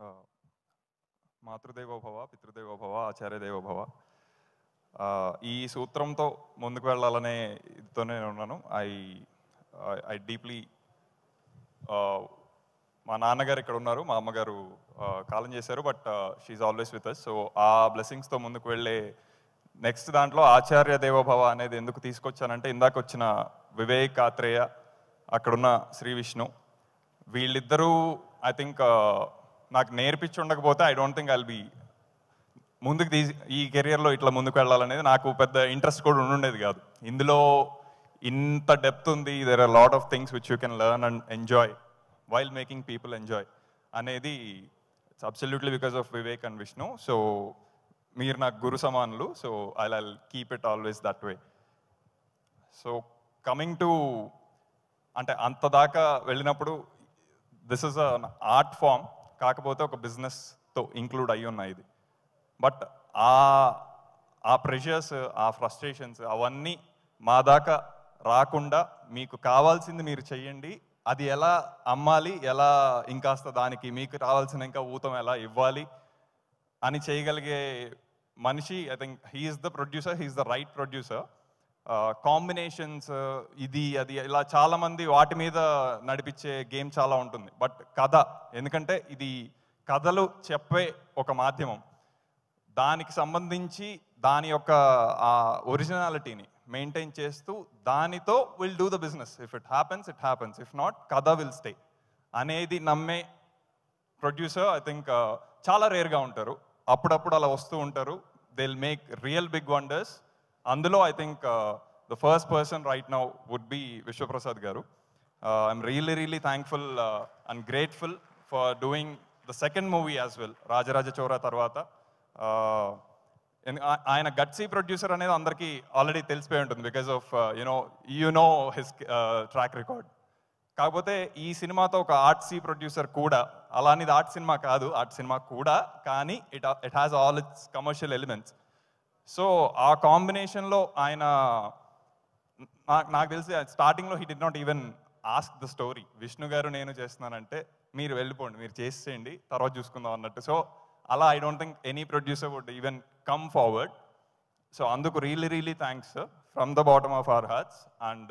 మాతృదేవో భవ పితృదేవో భవ ఆచార్యదేవో భవ ఆ, ఈ సూత్రంతో ముందుకు వెళ్ళాలనే ఇదితోనే ఉన్నాను ఐ ఐ డీప్లీ మా నాన్నగారు ఇక్కడ ఉన్నారు మా అమ్మగారు ఆ, కాలం చేశారు but she's always with us so ఆ బ్లెస్సింగ్స్తో ముందుకు వెళ్ళే నెక్స్ట్ దాంట్లో ఆచార్య దేవోభవ అనేది ఎందుకు తీసుకొచ్చానంటే ఇందాక వచ్చిన వివేక్ ఆత్రేయ అక్కడున్న శ్రీ విష్ణు వీళ్ళిద్దరూ ఐ థింక్ నాకు నేర్పించి ఉండకపోతే I don't think I'll be ముందుకు తీసి ఈ కెరియర్లో ఇట్లా ముందుకు వెళ్ళాలనేది నాకు పెద్ద ఇంట్రెస్ట్ కూడా ఉండుండేది కాదు ఇందులో ఇంత డెప్త్ ఉంది there are lot of things which you can learn and enjoy while making people enjoy అనేది it's absolutely because of Vivek and Vishnu so మీరు నాకు గురు సమానులు so I I'll keep it always that way so coming to అంటే అంత దాకా వెళ్ళినప్పుడు this is a art form కాకపోతే ఒక బిజినెస్తో ఇంక్లూడ్ అయి ఉన్నాయి ఇది బట్ ఆ ఆ ప్రెషర్స్ ఆ ఫ్రస్ట్రేషన్స్ అవన్నీ మా దాకా రాకుండా మీకు కావాల్సింది మీరు చెయ్యండి అది ఎలా అమ్మాలి ఎలా ఇంకాస్త దానికి మీకు రావాల్సిన ఇంకా ఊతం ఎలా ఇవ్వాలి అని చేయగలిగే మనిషి I think he's the producer he's the right producer combinations ఇది అది ఇలా చాలా మంది వాటి మీద నడిపించే గేమ్ చాలా ఉంటుంది బట్ కథ ఎందుకంటే ఇది కథలు చెప్పే ఒక మాధ్యమం దానికి సంబంధించి దాని యొక్క ఆ ఒరిజినాలిటీని మెయింటైన్ చేస్తూ దానితో will do the business if it happens it happens if not కథ విల్ స్టే అనేది నమ్మే ప్రొడ్యూసర్ ఐ థింక్ చాలా రేర్గా ఉంటారు అప్పుడప్పుడు అలా వస్తూ ఉంటారు they will make real big wonders అందులో I think the first person right now would be Vishwaprasad గారు I'm really really thankful and grateful for doing the second movie as well Rajaraja Chora తర్వాత Uh, ఎన్- ఆ- ఆయన గట్సీ ప్రొడ్యూసర్ అనేది అందరికీ already తెలిసిపోయి ఉంటుంది because of you know you know his track record కాకపోతే ఈ సినిమాతో ఒక ఆర్ట్ సి ప్రొడ్యూసర్ కూడా అలానిది ఆర్ట్ సినిమా కాదు ఆర్ట్ సినిమా కూడా కానీ it it has all its commercial elements so ఆ కాంబినేషన్లో ఆయన నాకు నాకు తెలిసి స్టార్టింగ్లో he did not even ask the story Vishnu గారు నేను చేస్తున్నానంటే మీరు వెళ్ళిపోండి మీరు చేసేయండి తర్వాత చూసుకుందాం అన్నట్టు సో అలా I don't think any producer would even come forward so అందుకు really really thanks from the bottom of our hearts and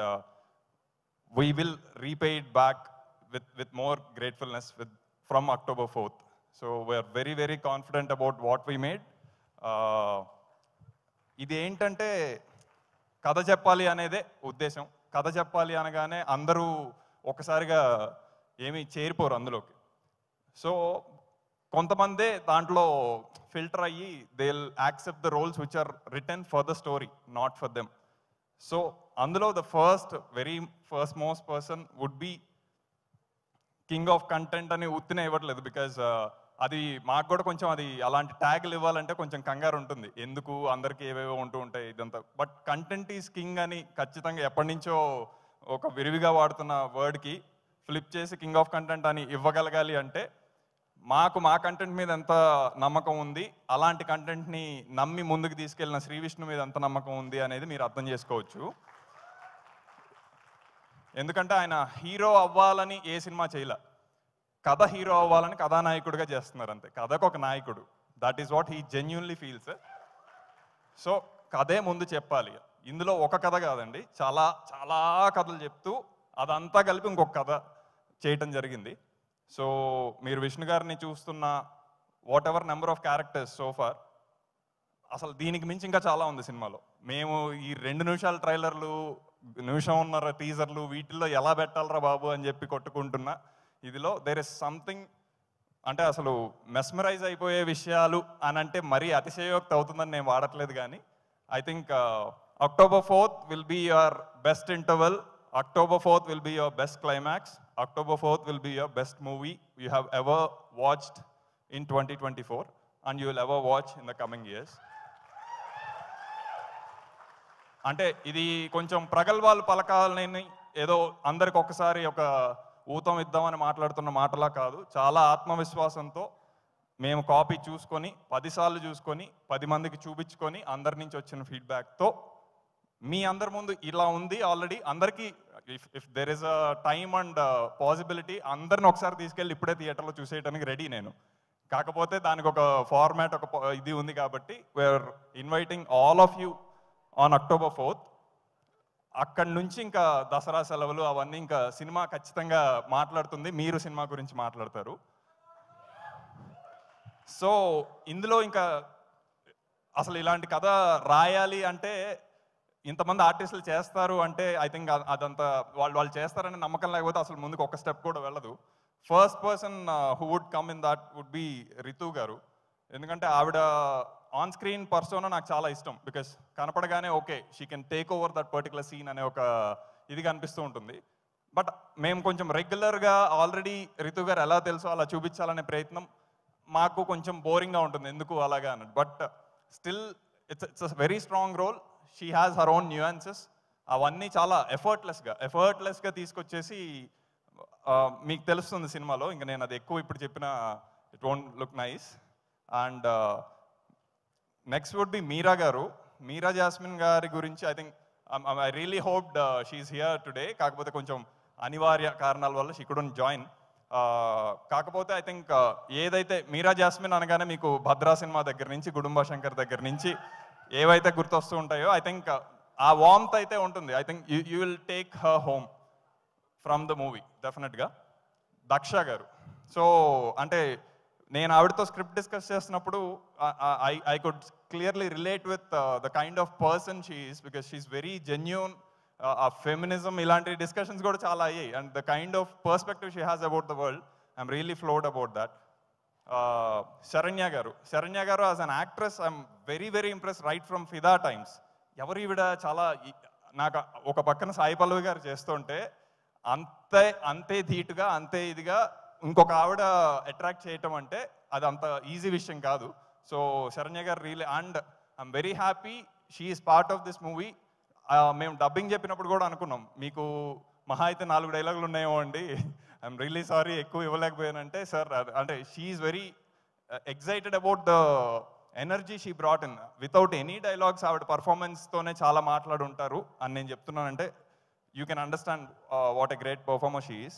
we will repay it back with, with more gratefulness with, from October 4th. So we're very, very confident about what we made. Uh, ఇది ఏంటంటే కథ చెప్పాలి అనేదే ఉద్దేశం కథ చెప్పాలి అనగానే అందరూ ఒకసారిగా ఏమీ చేరిపోరు అందులోకి సో కొంతమందే దాంట్లో ఫిల్టర్ అయ్యి they will accept the roles which are return for the story not for them so అందులో the first very first most person would be king of content అని ఉత్తినే ఇవ్వట్లేదు బికాజ్ అది మాకు కూడా కొంచెం అది అలాంటి ట్యాగ్లు ఇవ్వాలంటే కొంచెం కంగారు ఉంటుంది ఎందుకు అందరికీ ఏవేవో ఉంటూ ఉంటాయి ఇదంతా బట్ కంటెంట్ ఈజ్ కింగ్ అని ఖచ్చితంగా ఎప్పటి నుంచో ఒక విరివిగా వాడుతున్న వర్డ్కి ఫ్లిప్ చేసి కింగ్ ఆఫ్ కంటెంట్ అని ఇవ్వగలగాలి అంటే మాకు మా కంటెంట్ మీద ఎంత నమ్మకం ఉంది అలాంటి కంటెంట్ని నమ్మి ముందుకు తీసుకెళ్ళిన శ్రీ విష్ణు మీద ఎంత నమ్మకం ఉంది అనేది మీరు అర్థం చేసుకోవచ్చు ఎందుకంటే ఆయన హీరో అవ్వాలని ఏ సినిమా చేయలే కథ హీరో అవ్వాలని కథానాయకుడిగా చేస్తున్నారు అంతే కథకు ఒక నాయకుడు that is what he genuinely feels so కథే ముందు చెప్పాలి ఇందులో ఒక కథ కాదండి చాలా చాలా కథలు చెప్తూ అదంతా కలిపి ఇంకొక కథ చేయటం జరిగింది సో మీరు విష్ణు గారిని చూస్తున్న whatever number of characters so far అసలు దీనికి మించి ఇంకా చాలా ఉంది సినిమాలో మేము ఈ రెండు నిమిషాల ట్రైలర్లు నిమిషం ఉన్నర టీజర్లు వీటిల్లో ఎలా పెట్టాలరా బాబు అని చెప్పి కొట్టుకుంటున్నా ఇదిలో దేర్ ఇస్ సంథింగ్ అంటే అసలు మెస్మరైజ్ అయిపోయే విషయాలు అని అంటే మరీ అతిశయోక్తి అవుతుందని నేను వాడట్లేదు కానీ I think October fourth will be your best interval October fourth will be your best climax October fourth will be your best movie you have ever watched in twenty twenty four and you will ever watch in the coming years అంటే ఇది కొంచెం ప్రగల్భాలు పలకాలని ఏదో అందరికి ఒకసారి ఒక ఊతం ఇద్దామని మాట్లాడుతున్న మాటలా కాదు చాలా ఆత్మవిశ్వాసంతో మేము కాపీ చూసుకొని పదిసార్లు చూసుకొని పది మందికి చూపించుకొని అందరి నుంచి వచ్చిన ఫీడ్బ్యాక్తో మీ అందరి ముందు ఇలా ఉంది ఆల్రెడీ అందరికీ if if there is a time and possibility అందరిని ఒకసారి తీసుకెళ్ళి ఇప్పుడే థియేటర్లో చూసేయడానికి రెడీ నేను కాకపోతే దానికి ఒక ఫార్మాట్ ఒక ప- ఇది ఉంది కాబట్టి we're inviting all of you on October fourth అక్కడి నుంచి ఇంకా దసరా సెలవులు అవన్నీ ఇంకా సినిమా ఖచ్చితంగా మాట్లాడుతుంది మీరు సినిమా గురించి మాట్లాడతారు సో ఇందులో ఇంకా అసలు ఇలాంటి కథ రాయాలి అంటే ఇంతమంది ఆర్టిస్టులు చేస్తారు అంటే ఐ థింక్ అదంతా వాళ్ళు వాళ్ళు చేస్తారని నమ్మకం లేకపోతే అసలు ముందుకు ఒక స్టెప్ కూడా వెళ్ళదు first person who would come in that would be Ritu గారు ఎందుకంటే ఆవిడ ఆన్ స్క్రీన్ పర్సోనా నాకు చాలా ఇష్టం బికాస్ కనపడగానే okay she can take over that particular scene అనే ఒక ఇది కనిపిస్తూ ఉంటుంది బట్ మేము కొంచెం రెగ్యులర్గా ఆల్రెడీ రితు గారు ఎలా తెలుసో అలా చూపించాలనే ప్రయత్నం మాకు కొంచెం బోరింగ్గా ఉంటుంది ఎందుకు అలాగా అన్నట్టు but still it's it's very strong role she has her own nuances అవన్నీ చాలా ఎఫర్ట్లెస్గా ఎఫర్ట్లెస్గా తీసుకొచ్చేసి ఆ, మీకు తెలుస్తుంది సినిమాలో ఇంకా నేను అది ఎక్కువ ఇప్పుడు చెప్పిన it won't look nice and next would be Meera గారు మీరా జాస్మిన్ గారి గురించి I think I really hoped she here today కాకపోతే కొంచెం అనివార్య కారణాల వల్ల షీ కుడన్ జాయిన్ కాకపోతే ఐ థింక్ ఏదైతే మీరా జాస్మిన్ అనగానే మీకు భద్రా సినిమా దగ్గర నుంచి గుడుంబ శంకర్ దగ్గర నుంచి ఏవైతే గుర్తొస్తూ ఉంటాయో ఐ థింక్ ఆ వామ్త్ అయితే ఉంటుంది I think you will take her home from the movie డెఫినెట్గా దక్ష గారు సో అంటే నేను ఆవిడతో స్క్రిప్ట్ డిస్కస్ చేస్తున్నప్పుడు I I could clearly relate with the kind of person she's because she's very genuine uh feminism ఇలాంటి discussions కూడా చాలా అయ్యాయి and the kind of perspective she has about the world I'm really floored about that Saranya గారు శరణ్య గారు as an actress I'm very very impress right from Fidaa times ఎవరు ఈవిడ చాలా ఈ- నాకు ఒక పక్కన సాయి పల్లవి గారు చేస్తుంటే అంతే అంతే ధీటుగా అంతే ఇదిగా ఇంకొక ఆవిడ అట్రాక్ట్ చేయటం అంటే అది అంత ఈజీ విషయం కాదు సో శరణ్య గారు really and I'm very happy she's part of this movie మేము డబ్బింగ్ చెప్పినప్పుడు కూడా అనుకున్నాం మీకు మహా అయితే నాలుగు డైలాగులు ఉన్నాయేమో అండి ఐఎమ్ రియలీ సారీ ఎక్కువ ఇవ్వలేకపోయానంటే సార్ అంటే she's very excited about the energy she brought in without any dialogues ఆవిడ పర్ఫార్మెన్స్తోనే చాలా మాట్లాడుంటారు అని నేను చెప్తున్నానంటే you can understand what a great performer she's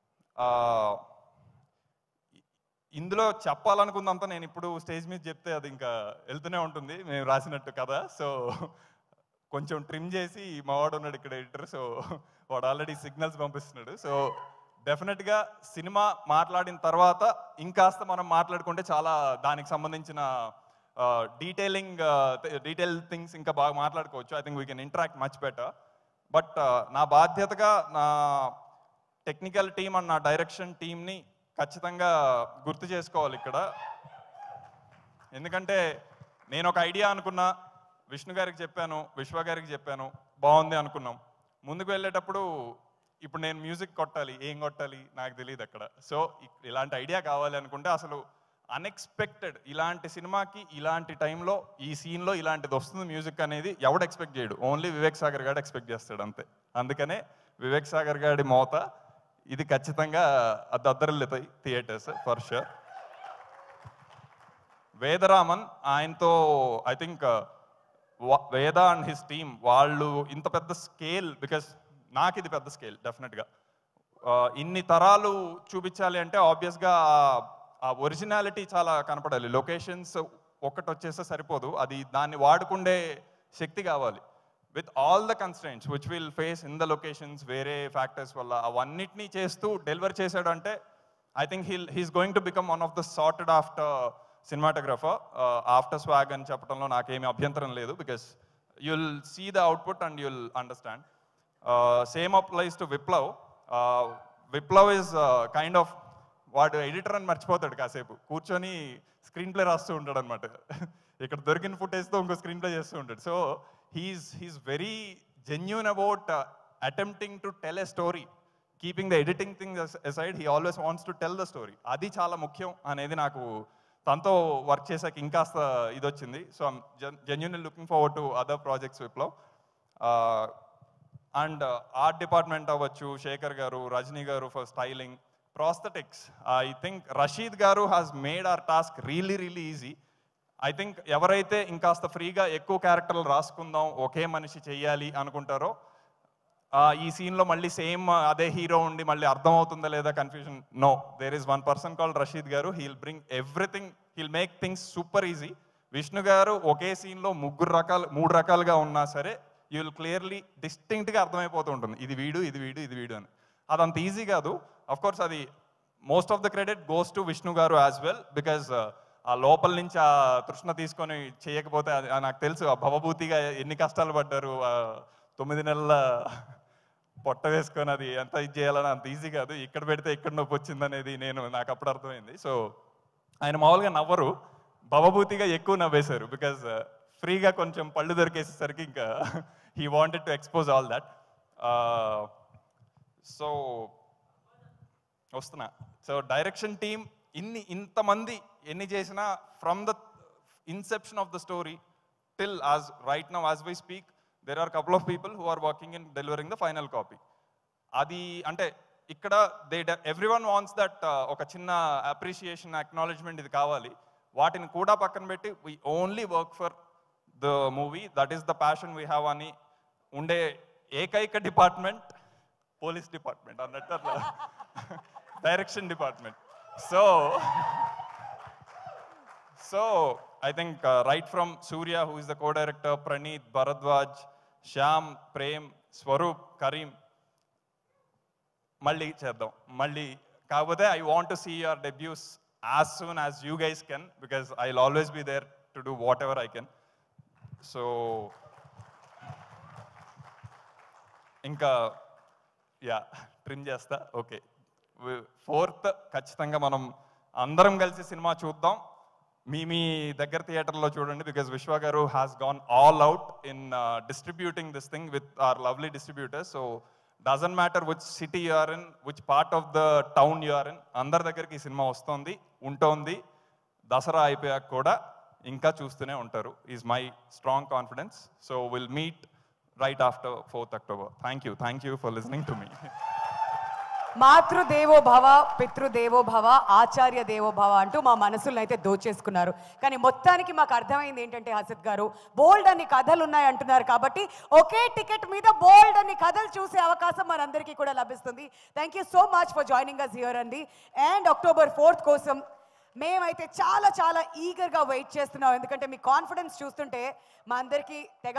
ఇందులో చెప్పాలనుకుందంతా నేను ఇప్పుడు స్టేజ్ మీద చెప్తే అది ఇంకా వెళ్తూనే ఉంటుంది మేము రాసినట్టు కదా సో కొంచెం ట్రిమ్ చేసి మా వాడు ఉన్నాడు ఇక్కడ ఎడిటర్ సో వాడు ఆల్రెడీ సిగ్నల్స్ పంపిస్తున్నాడు సో డెఫినెట్గా సినిమా మాట్లాడిన తర్వాత ఇంకాస్త మనం మాట్లాడుకుంటే చాలా దానికి సంబంధించిన డీటెయిలింగ్ డీటెయిల్ థింగ్స్ ఇంకా బాగా మాట్లాడుకోవచ్చు I think we can interact much better but నా బాధ్యతగా నా టెక్నికల్ టీమ్ అండ్ నా డైరెక్షన్ టీమ్ని ఖచ్చితంగా గుర్తు చేసుకోవాలి ఇక్కడ ఎందుకంటే నేను ఒక ఐడియా అనుకున్నా విష్ణు గారికి చెప్పాను విశ్వ గారికి చెప్పాను బాగుంది అనుకున్నాం ముందుకు వెళ్ళేటప్పుడు ఇప్పుడు నేను మ్యూజిక్ కొట్టాలి ఏం కొట్టాలి నాకు తెలియదు అక్కడ సో ఇ- ఇలాంటి ఐడియా కావాలి అనుకుంటే అసలు అన్ఎక్స్పెక్టెడ్ ఇలాంటి సినిమాకి ఇలాంటి టైంలో ఈ సీన్లో ఇలాంటిది వస్తుంది మ్యూజిక్ అనేది ఎవడు ఎక్స్పెక్ట్ చేయడు ఓన్లీ వివేక్ సాగర్ గారు ఎక్స్పెక్ట్ చేస్తాడు అంతే అందుకనే వివేక్ సాగర్ గారి మోత ఇది ఖచ్చితంగా దద్దరిల్లుతాయి థియేటర్స్ ఫర్ షూర్ వేదరామన్ ఆయనతో I think Veda and his team వాళ్ళు ఇంత పెద్ద స్కేల్ బికాస్ నాకు ఇది పెద్ద స్కేల్ డెఫినెట్గా ఇన్ని తరాలు చూపించాలి అంటే ఆబ్వియస్గా ఆ ఒరిజినాలిటీ చాలా కనపడాలి లొకేషన్స్ ఒక్కటి వచ్చేస్తే సరిపోదు అది దాన్ని వాడుకుండే శక్తి కావాలి with all the constants which will face in the locations వేరే ఫ్యాక్టర్స్ వల్ల అవన్నిటినీ చేస్తూ డెలివర్ చేశాడు అంటే I think he'll he's going to become one of the sought after cinematographer after Swag అని చెప్పడంలో నాకేమీ అభ్యంతరం లేదు because you'll see the output and you'll understand same applies to Viplav Viplav is kind of వాడు ఎడిటర్ అని మర్చిపోతాడు కాసేపు కూర్చొని స్క్రీన్ ప్లే రాస్తూ ఉంటాడు అనమాట ఇక్కడ దొరికిన ఫుటేజ్తో ఇంకో స్క్రీన్ ప్లే చేస్తూ ఉంటాడు so he's he's very genuine about attempting to tell a story keeping the editing thing aside he always wants to tell the story అది చాలా ముఖ్యం అనేది నాకు తనతో వర్క్ చేశాక ఇంకాస్త ఇది వచ్చింది so genuine looking forward to other projects Viplav and art department అవ్వచ్చు శేఖర్ గారు రజనీ గారు for styling prosthetics I think Rasheed గారు has made our task really really easy I think ఎవరైతే ఇంకాస్త ఫ్రీగా ఎక్కువ క్యారెక్టర్లు రాసుకుందాం ఒకే మనిషి చెయ్యాలి అనుకుంటారో ఆ, ఈ సీన్లో మళ్ళీ సేమ్ అదే హీరో ఉండి మళ్ళీ అర్థం అవుతుందా లేదా confusion no there is one person call Rasheed గారు he'll bring everything he'll make things super easy Vishnu గారు ఒకే సీన్లో ముగ్గురు రకాలు మూడు రకాలుగా ఉన్నా సరే యూ విల్ క్లియర్లీ డిస్టింక్ట్గా అర్థమైపోతూ ఉంటుంది ఇది వీడు ఇది వీడు ఇది వీడు అని అది అంత ఈజీ కాదు అఫ్ కోర్స్ అది most of the credit goes to Vishnu గారు యాజ్ వెల్ బికాజ్ ఆ లోపల నుంచి ఆ తృష్ణ తీసుకొని చేయకపోతే అది ఆ నాకు తెలుసు ఆ భవభూతిగా ఎన్ని కష్టాలు పడ్డారు ఆ తొమ్మిది నెలల పొట్ట వేసుకొని అది ఎంత ఇది చేయాలని అంత ఈజీ కాదు ఇక్కడ పెడితే ఇక్కడ నొప్పి వచ్చింది అనేది నేను నాకు అప్పుడు అర్థమైంది సో ఆయన మామూలుగా నవ్వరు భవభూతిగా ఎక్కువ నవ్వేశారు బికాజ్ ఫ్రీగా కొంచెం పళ్ళు దొరికేసేసరికి ఇంకా he wanted to expose all that so వస్తున్నా సో డైరెక్షన్ టీమ్ ఇన్ని ఇంతమంది ఎన్ని చేసినా from the inception of the story till as right now as we speak there are couple of people who are working in delivering the final copy అది అంటే ఇక్కడ they every one wants that ఒక చిన్న appreciation acknowledgement ఇది కావాలి వాటిని కూడా పక్కన పెట్టి we only work for the movie that is the passion we have అని ఉండే ఏకైక డిపార్ట్మెంట్ పోలీస్ డిపార్ట్మెంట్ అన్నట్టు అట్లా direction department so so I think right from Surya who is the co director Praneeth Bharadwaj Shyam Prem Swaroop Kareem మళ్ళీ చేద్దాం మళ్ళీ కాకపోతే I want to see your debuts as soon as you guys can because I will always be there to do what ever I can so ఇంకా yeah trim చేస్తా okay fourth ఖచ్చితంగా మనం అందరం కలిసి సినిమా చూద్దాం మీ మీ దగ్గర థియేటర్లో చూడండి బికాస్ విశ్వ గారు has gone all out in distributing this thing with our lovely distributors so doesn't matter which city you're in which part of the town you're in అందరి దగ్గరికి ఈ సినిమా వస్తోంది ఉంటోంది దసరా అయిపోయాక కూడా ఇంకా చూస్తూనే ఉంటారు is my strong confidence so will meet right after fourth October thank you thank you for listening to me మాతృదేవో భవ పితృదేవో భవ ఆచార్య దేవో భవ అంటూ మా మనసులను అయితే దోచేసుకున్నారు కానీ మొత్తానికి మాకు అర్థమైంది ఏంటంటే హసత్ గారు బోల్డ్ అన్ని కథలు ఉన్నాయి అంటున్నారు కాబట్టి ఒకే టికెట్ మీద బోల్డ్ అన్ని కథలు చూసే అవకాశం మనందరికీ కూడా లభిస్తుంది thank you so much for joining us here అండి అండ్ అక్టోబర్ ఫోర్త్ కోసం మేమైతే చాలా చాలా ఈగర్గా వెయిట్ చేస్తున్నాం ఎందుకంటే మీ కాన్ఫిడెన్స్ చూస్తుంటే మా అందరికీ తెగ